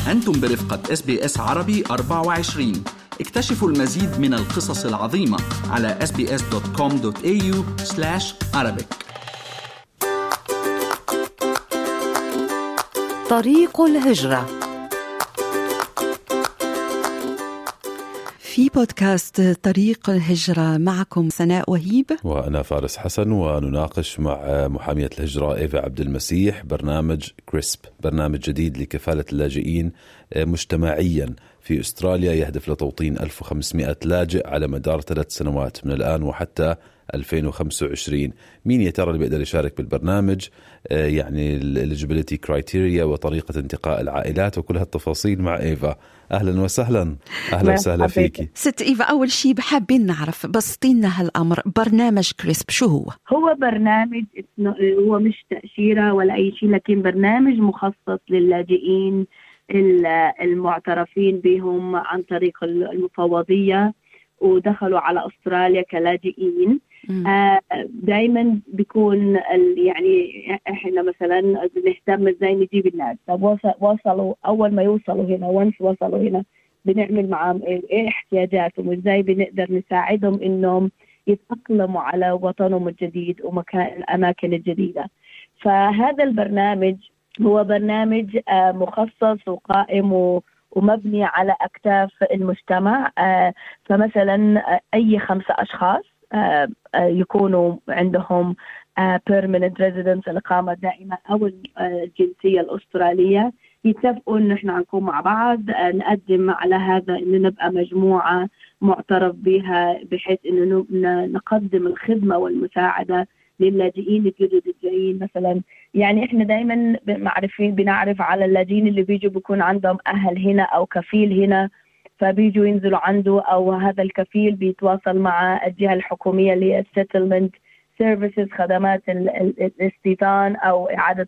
أنتم برفقة اس بي اس عربي 24 اكتشفوا المزيد من القصص العظيمة على sbs.com.au arabic طريق الهجرة في بودكاست طريق الهجرة معكم سناء وهيب وأنا فارس حسن ونناقش مع محامية الهجرة إيفا عبد المسيح برنامج كريسب برنامج جديد لكفالة اللاجئين مجتمعيا في أستراليا يهدف لتوطين 1500 لاجئ على مدار ثلاث سنوات من الآن وحتى 2025 مين يا ترى اللي بيقدر يشارك بالبرنامج آه، يعني الاليجيبيليتي كرايتيريا وطريقة انتقاء العائلات وكل هالتفاصيل مع إيفا أهلا وسهلا أهلا وسهلا فيكي ست إيفا أول شيء بحابين نعرف بسطينا هالأمر برنامج كريسب شو هو؟ هو برنامج هو مش تأشيرة ولا أي شيء لكن برنامج مخصص للاجئين المعترفين بهم عن طريق المفوضية ودخلوا على أستراليا كلاجئين آه دائما بيكون يعني احنا مثلا بنهتم ازاي نجيب الناس طب وصلوا اول ما يوصلوا هنا وانس وصلوا هنا بنعمل معهم ايه احتياجاتهم وازاي بنقدر نساعدهم انهم يتاقلموا على وطنهم الجديد ومكان الاماكن الجديده فهذا البرنامج هو برنامج آه مخصص وقائم ومبني على اكتاف المجتمع آه فمثلا اي خمسه اشخاص آه، آه، يكونوا عندهم آه، permanent residence الإقامة الدائمة أو الجنسية الأسترالية يتفقوا إن إحنا نكون مع بعض نقدم على هذا إن نبقى مجموعة معترف بها بحيث إنه نقدم الخدمة والمساعدة للاجئين الجدد الجايين مثلا يعني احنا دائما معرفين بنعرف على اللاجئين اللي بيجوا بيكون عندهم اهل هنا او كفيل هنا فبيجوا ينزلوا عنده او هذا الكفيل بيتواصل مع الجهه الحكوميه اللي هي السيتلمنت سيرفيسز خدمات الاستيطان او اعاده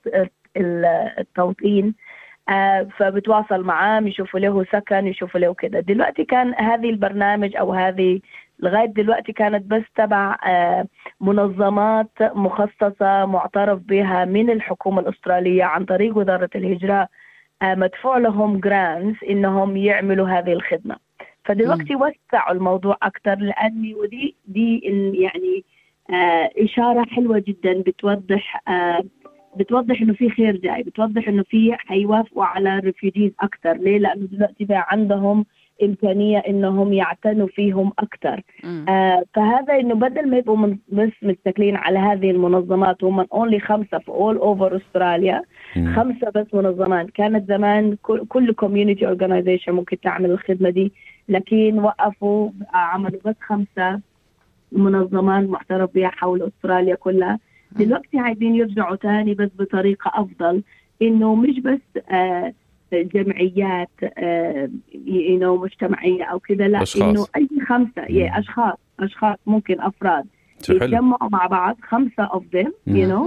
التوطين آه فبتواصل معاه يشوفوا له سكن يشوفوا له كده دلوقتي كان هذه البرنامج او هذه لغايه دلوقتي كانت بس تبع آه منظمات مخصصه معترف بها من الحكومه الاستراليه عن طريق وزاره الهجره آه، مدفوع لهم جرانز انهم يعملوا هذه الخدمه فدلوقتي وسعوا الموضوع اكثر لاني ودي دي يعني آه اشاره حلوه جدا بتوضح آه بتوضح انه في خير جاي بتوضح انه في حيوافقوا على ريفيوجيز اكثر ليه لانه دلوقتي بقى عندهم امكانيه انهم يعتنوا فيهم اكثر آه فهذا انه بدل ما يبقوا بس متكلين على هذه المنظمات هم اونلي خمسه في اول اوفر استراليا خمسه بس منظمات كانت زمان كل كوميونتي اورجانيزيشن ممكن تعمل الخدمه دي لكن وقفوا عملوا بس خمسه منظمات معترف بها حول استراليا كلها دلوقتي عايزين يرجعوا تاني بس بطريقه افضل انه مش بس آه جمعيات آه مجتمعيه او كذا لا انه اي خمسه يا اشخاص اشخاص ممكن افراد يتجمعوا مع بعض خمسه اوف ذيم يو نو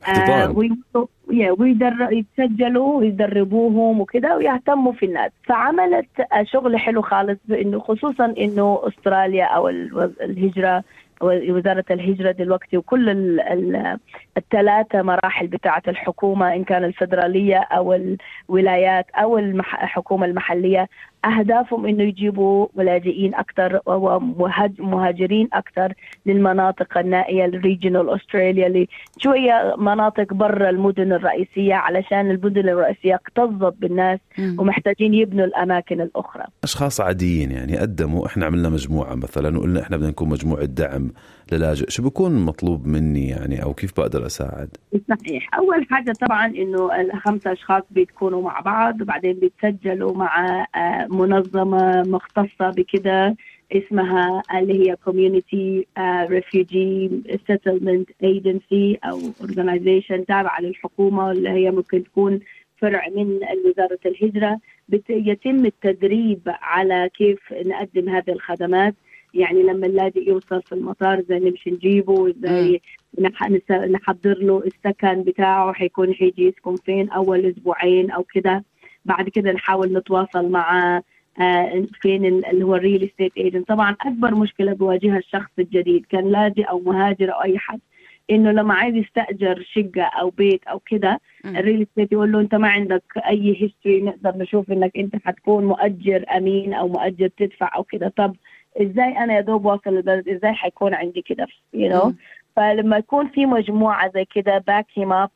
ويدر يتسجلوا ويدربوهم وكده ويهتموا في الناس فعملت شغل حلو خالص بانه خصوصا انه استراليا او الهجره وزارة الهجرة دلوقتي وكل الثلاثة مراحل بتاعة الحكومة إن كان الفدرالية أو الولايات أو الحكومة المحلية أهدافهم إنه يجيبوا لاجئين أكثر ومهاجرين أكثر للمناطق النائية الريجنال أستراليا اللي شوية مناطق برا المدن الرئيسية علشان المدن الرئيسية اكتظت بالناس ومحتاجين يبنوا الأماكن الأخرى أشخاص عاديين يعني قدموا إحنا عملنا مجموعة مثلا وقلنا إحنا بدنا نكون مجموعة دعم للاجئ شو بيكون مطلوب مني يعني او كيف بقدر اساعد صحيح اول حاجه طبعا انه الخمسه اشخاص بيكونوا مع بعض وبعدين بيتسجلوا مع آه، منظمه مختصه بكده اسمها اللي هي Community uh, Refugee Settlement Agency أو Organization تابعة للحكومة اللي هي ممكن تكون فرع من وزارة الهجرة يتم التدريب على كيف نقدم هذه الخدمات يعني لما اللاجئ يوصل في المطار ازاي نمشي نجيبه ازاي نحضر له السكن بتاعه حيكون حيجي يسكن فين اول اسبوعين او كده بعد كده نحاول نتواصل مع آه فين اللي هو الريل استيت ايجنت طبعا اكبر مشكله بيواجهها الشخص الجديد كان لاجئ او مهاجر او اي حد انه لما عايز يستاجر شقه او بيت او كده مم. الريل استيت يقول له انت ما عندك اي هيستوري نقدر نشوف انك انت حتكون مؤجر امين او مؤجر تدفع او كده طب ازاي انا يا دوب واصل للبلد ازاي حيكون عندي كده you know مم. فلما يكون في مجموعه زي كده باك هيم اب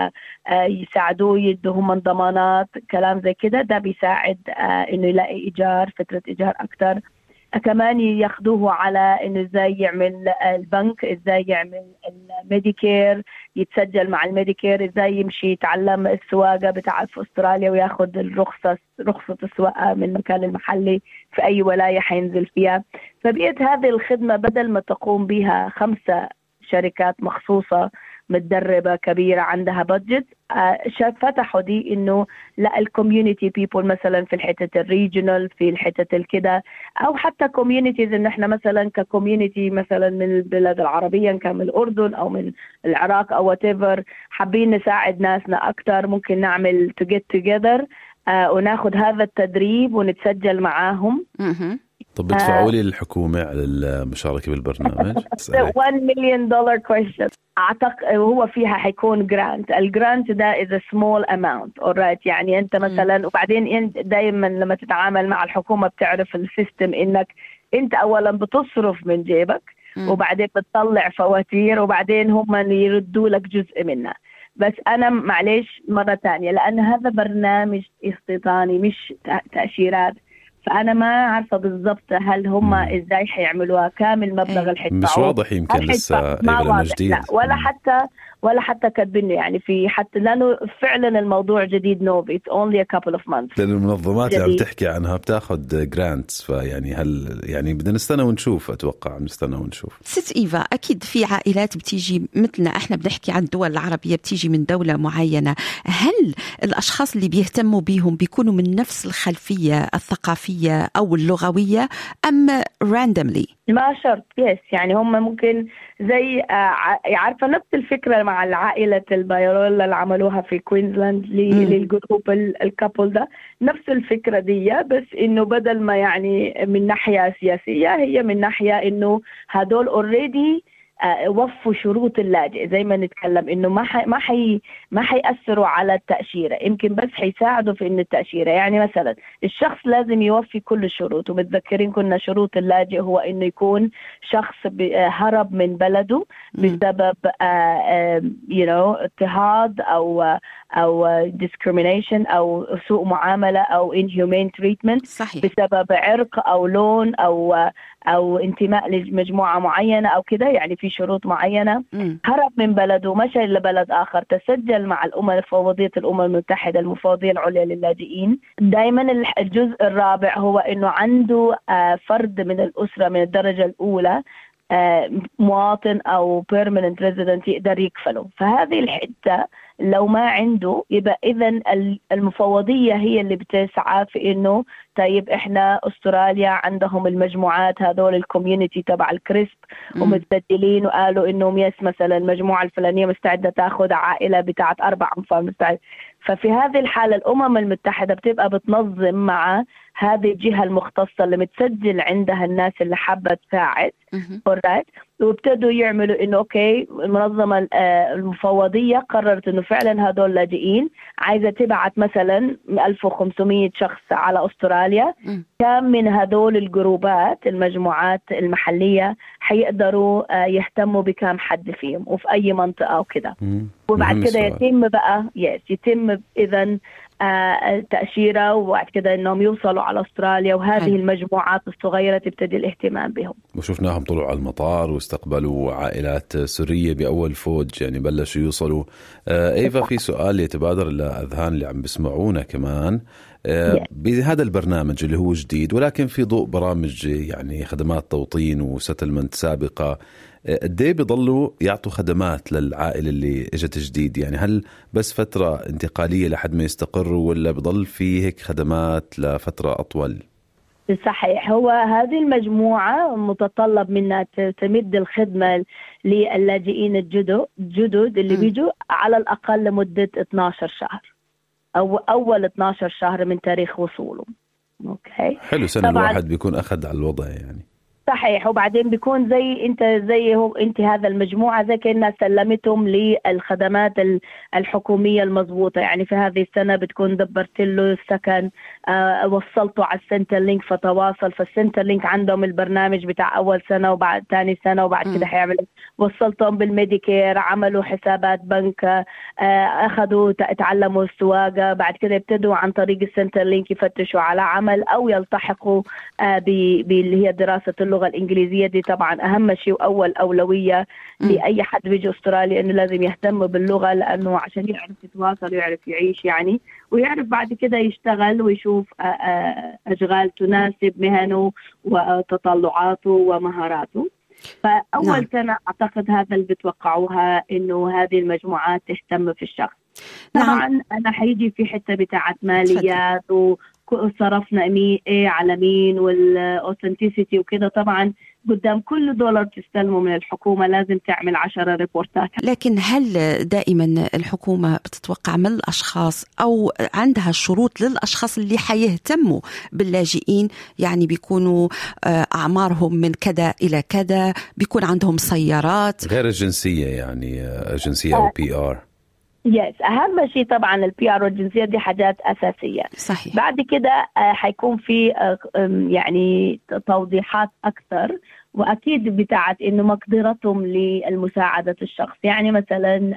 يساعدوه يدوهم ضمانات كلام زي كده ده بيساعد آه، انه يلاقي ايجار فتره ايجار اكثر كمان ياخدوه على انه ازاي يعمل البنك ازاي يعمل الميديكير يتسجل مع الميديكير ازاي يمشي يتعلم السواقه بتاع في استراليا وياخذ الرخصه رخصه السواقه من المكان المحلي في اي ولايه حينزل فيها فبقيت هذه الخدمه بدل ما تقوم بها خمسه شركات مخصوصه متدربه كبيره عندها بادجت فتحوا دي انه لا الكوميونتي بيبول مثلا في الحته الريجونال في الحته الكده او حتى كوميونيتيز ان احنا مثلا ككوميونتي مثلا من البلاد العربيه إن كان من الاردن او من العراق او وات حابين نساعد ناسنا اكثر ممكن نعمل تو جيت توجذر وناخذ هذا التدريب ونتسجل معاهم مهم. طب بتدفعوا لي الحكومه على المشاركه بالبرنامج؟ أسألك. 1 مليون دولار كويشن اعتقد هو فيها حيكون جرانت الجرانت ده از سمول اماونت اورايت يعني انت مثلا وبعدين دائما لما تتعامل مع الحكومه بتعرف السيستم انك انت اولا بتصرف من جيبك مم. وبعدين بتطلع فواتير وبعدين هم اللي يردوا لك جزء منها بس انا معلش مره ثانيه لان هذا برنامج استيطاني مش تأ- تاشيرات فانا ما عارفه بالضبط هل هم مم. ازاي حيعملوها كام المبلغ اللي مش حيدفعوه واضح يمكن هل لسه حيدفع- ما إيه لأنه واضح جديد لا ولا مم. حتى ولا حتى كاتبين يعني في حتى لانه فعلا الموضوع جديد نوفي اتس اونلي ا كابل اوف مانثs لأن المنظمات اللي عم جديد. تحكي عنها بتاخذ جرانتس فيعني هل يعني بدنا نستنى ونشوف اتوقع نستنى ونشوف ست إيفا أكيد في عائلات بتيجي مثلنا إحنا بنحكي عن الدول العربية بتيجي من دولة معينة هل الأشخاص اللي بيهتموا بيهم بيكونوا من نفس الخلفية الثقافية أو اللغوية أم randomly ما شرط يس يعني هم ممكن زي آه، ع- عارفه نفس الفكره مع العائله البايرولا اللي عملوها في كوينزلاند ل- مم. للجروب ال- الكابل ده نفس الفكره دي بس انه بدل ما يعني من ناحيه سياسيه هي من ناحيه انه هدول اوريدي وفوا شروط اللاجئ زي ما نتكلم انه ما حي ما حي ما حيأثروا على التأشيرة يمكن بس حيساعدوا في انه التأشيرة يعني مثلا الشخص لازم يوفي كل الشروط ومتذكرين كنا شروط اللاجئ هو انه يكون شخص ب- آه، هرب من بلده مم. بسبب آه، آه، you know اضطهاد او آه، او آه، discrimination او سوء معاملة او inhumane treatment صحيح بسبب عرق او لون او او انتماء لمجموعه معينه او كده يعني في شروط معينه مم. هرب من بلده مشى لبلد اخر تسجل مع الامم مفوضيه الامم المتحده المفوضيه العليا للاجئين دائما الجزء الرابع هو انه عنده آه، فرد من الاسره من الدرجه الاولى آه، مواطن او بيرمننت ريزيدنت يقدر يكفله فهذه الحته لو ما عنده يبقى اذا المفوضيه هي اللي بتسعى في انه طيب احنا استراليا عندهم المجموعات هذول الكوميونتي تبع الكريسب مم. ومتسجلين وقالوا انهم يس مثلا المجموعه الفلانيه مستعده تاخذ عائله بتاعت اربع انفار مستعد ففي هذه الحاله الامم المتحده بتبقى بتنظم مع هذه الجهه المختصه اللي متسجل عندها الناس اللي حابه تساعد مهم. alright وابتدوا يعملوا انه اوكي المنظمه آه، المفوضيه قررت انه فعلا هذول لاجئين عايزه تبعت مثلا 1500 شخص على استراليا مم. كم من هذول الجروبات المجموعات المحليه حيقدروا آه، يهتموا بكم حد فيهم وفي اي منطقه وكذا مم. وبعد مهم كده السؤال. يتم بقى يس يتم اذا التأشيرة وبعد كده انهم يوصلوا على استراليا وهذه حلو. المجموعات الصغيرة تبتدي الاهتمام بهم وشفناهم طلعوا على المطار واستقبلوا عائلات سورية بأول فوج يعني بلشوا يوصلوا آه إيفا في سؤال يتبادر لأذهان اللي عم بسمعونا كمان آه Yeah. بهذا البرنامج اللي هو جديد ولكن في ضوء برامج يعني خدمات توطين وستلمنت سابقة آه، قد ايه بيضلوا يعطوا خدمات للعائلة اللي اجت جديد يعني هل بس فترة انتقالية لحد ما يستقروا ولا بضل في هيك خدمات لفترة أطول صحيح هو هذه المجموعة متطلب منها ت- تمد الخدمة للاجئين الجدد الجدد اللي مم. بيجوا على الأقل لمدة 12 شهر أو أول 12 شهر من تاريخ وصولهم أوكي حلو سنة طبعاً. الواحد بيكون أخذ على الوضع يعني صحيح وبعدين بيكون زي انت زي هو انت هذا المجموعه زي كانها سلمتهم للخدمات الحكوميه المضبوطه يعني في هذه السنه بتكون دبرت له السكن آه وصلته على السنتر لينك فتواصل فالسنتر لينك عندهم البرنامج بتاع اول سنه وبعد ثاني سنه وبعد كده حيعمل وصلتهم بالميديكير عملوا حسابات بنك آه اخذوا تعلموا السواقه بعد كده يبتدوا عن طريق السنتر لينك يفتشوا على عمل او يلتحقوا آه باللي هي دراسه اللغه الانجليزيه دي طبعا اهم شيء واول اولويه م. لاي حد بيجي استراليا انه لازم يهتم باللغه لانه عشان يعرف يتواصل ويعرف يعيش يعني ويعرف بعد كده يشتغل ويشوف اشغال تناسب مهنه وتطلعاته ومهاراته فاول نعم. سنه اعتقد هذا اللي بتوقعوها انه هذه المجموعات تهتم في الشخص طبعا نعم. انا حيجي في حته بتاعت ماليات وصرفنا مين ايه على مين والاوثنتيسيتي وكده طبعا قدام كل دولار تستلمه من الحكومة لازم تعمل عشرة ريبورتات لكن هل دائما الحكومة بتتوقع من الأشخاص أو عندها شروط للأشخاص اللي حيهتموا باللاجئين يعني بيكونوا أعمارهم من كذا إلى كذا بيكون عندهم سيارات غير الجنسية يعني جنسية أو بي آر يس yes. اهم شيء طبعا البي ار والجنسيه دي حاجات اساسيه صحيح بعد كده حيكون في يعني توضيحات اكثر واكيد بتاعت انه مقدرتهم لمساعده الشخص يعني مثلا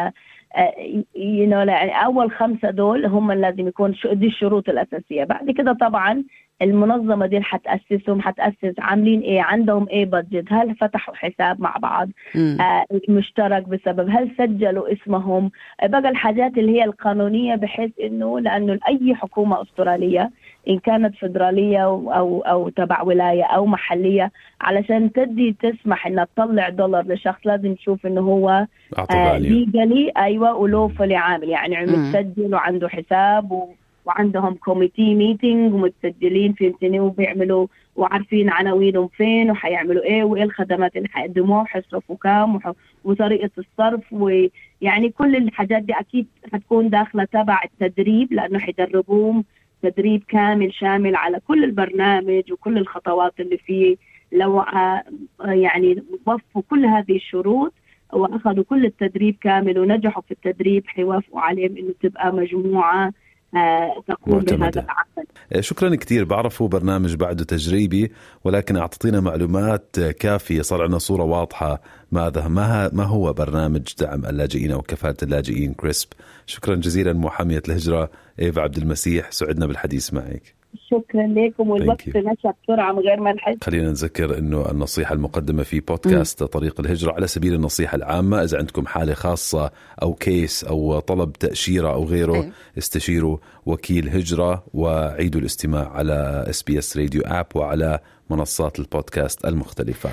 يو نو يعني اول خمسه دول هم اللي لازم يكون دي الشروط الاساسيه بعد كده طبعا المنظمه دي حتاسسهم حتاسس عاملين ايه عندهم ايه بادجت هل فتحوا حساب مع بعض آه مشترك بسبب هل سجلوا اسمهم بقى الحاجات اللي هي القانونيه بحيث انه لانه اي حكومه استراليه ان كانت فدراليه او او تبع ولايه او محليه علشان تدي تسمح انها تطلع دولار لشخص لازم تشوف انه هو آه ليجلي ايوه ولوفلي عامل يعني متسجل وعنده حساب و وعندهم كوميتي ميتنج ومتسجلين فهمتني وبيعملوا وعارفين عناوينهم فين وحيعملوا ايه وايه الخدمات اللي حيقدموها وحيصرفوا كام وطريقه الصرف ويعني كل الحاجات دي اكيد حتكون داخله تبع التدريب لانه حيدربوهم تدريب كامل شامل على كل البرنامج وكل الخطوات اللي فيه لو يعني وفوا كل هذه الشروط واخذوا كل التدريب كامل ونجحوا في التدريب حيوافقوا عليهم انه تبقى مجموعه تقوم بهذا العمل شكرا كثير بعرفه برنامج بعده تجريبي ولكن اعطينا معلومات كافيه صار عندنا صوره واضحه ماذا ما ما هو برنامج دعم اللاجئين او كفاله اللاجئين كريسب شكرا جزيلا محاميه الهجره ايفا عبد المسيح سعدنا بالحديث معك شكرا لكم والوقت مشى بسرعه من غير ما نحس خلينا نذكر انه النصيحه المقدمه في بودكاست م. طريق الهجره على سبيل النصيحه العامه اذا عندكم حاله خاصه او كيس او طلب تاشيره او غيره م. استشيروا وكيل هجره وعيدوا الاستماع على اس بي اس راديو اب وعلى منصات البودكاست المختلفه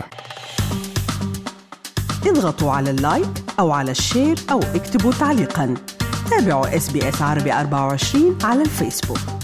اضغطوا على اللايك او على الشير او اكتبوا تعليقا تابعوا اس بي اس عربي 24 على الفيسبوك